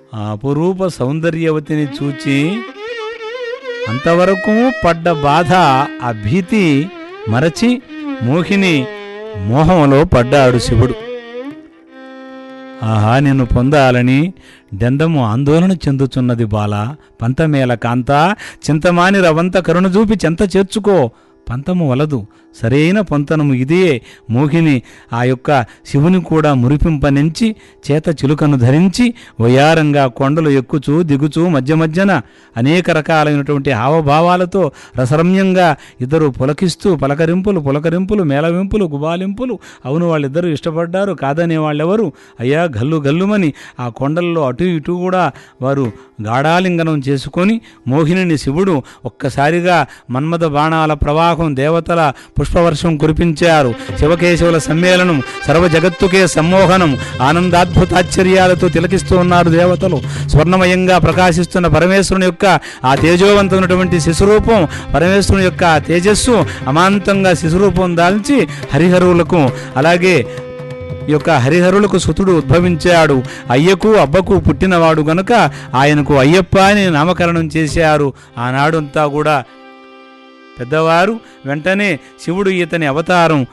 ఆ అపురూప సౌందర్యవతిని చూచి అంతవరకు పడ్డ బాధ ఆ భీతి మరచి మోహిని మోహంలో పడ్డాడు శివుడు ఆహా నిన్ను పొందాలని డెందము ఆందోళన చెందుచున్నది బాల పంతమేల కాంత చింతమాని రవంత కరుణ చూపి చెంత చేర్చుకో పంతము వలదు సరైన పొంతనము ఇదే మోహిని ఆ యొక్క శివుని కూడా మురిపింపనించి చేత చిలుకను ధరించి వయారంగా కొండలు ఎక్కుచూ దిగుచూ మధ్య మధ్యన అనేక రకాలైనటువంటి హావభావాలతో రసరమ్యంగా ఇద్దరు పులకిస్తూ పలకరింపులు పులకరింపులు మేళవింపులు గుబాలింపులు అవును వాళ్ళిద్దరూ ఇష్టపడ్డారు కాదనే వాళ్ళెవరు అయ్యా గల్లు గల్లుమని ఆ కొండల్లో అటు ఇటు కూడా వారు గాఢాలింగనం చేసుకొని మోహినిని శివుడు ఒక్కసారిగా మన్మథ బాణాల ప్రవాహం దేవతల పుష్పవర్షం కురిపించారు శివకేశవుల సమ్మేళనం సర్వ జగత్తుకే సమ్మోహనం ఆనందాద్భుతాశ్చర్యాలతో తిలకిస్తూ ఉన్నారు దేవతలు స్వర్ణమయంగా ప్రకాశిస్తున్న పరమేశ్వరుని యొక్క ఆ తేజోవంతమైనటువంటి శిశురూపం పరమేశ్వరుని యొక్క ఆ తేజస్సు అమాంతంగా శిశురూపం దాల్చి హరిహరువులకు అలాగే ఈ యొక్క హరిహరులకు సుతుడు ఉద్భవించాడు అయ్యకు అబ్బకు పుట్టినవాడు గనుక ఆయనకు అయ్యప్ప అని నామకరణం చేశారు ఆనాడంతా కూడా పెద్దవారు వెంటనే శివుడు ఇతని అవతారం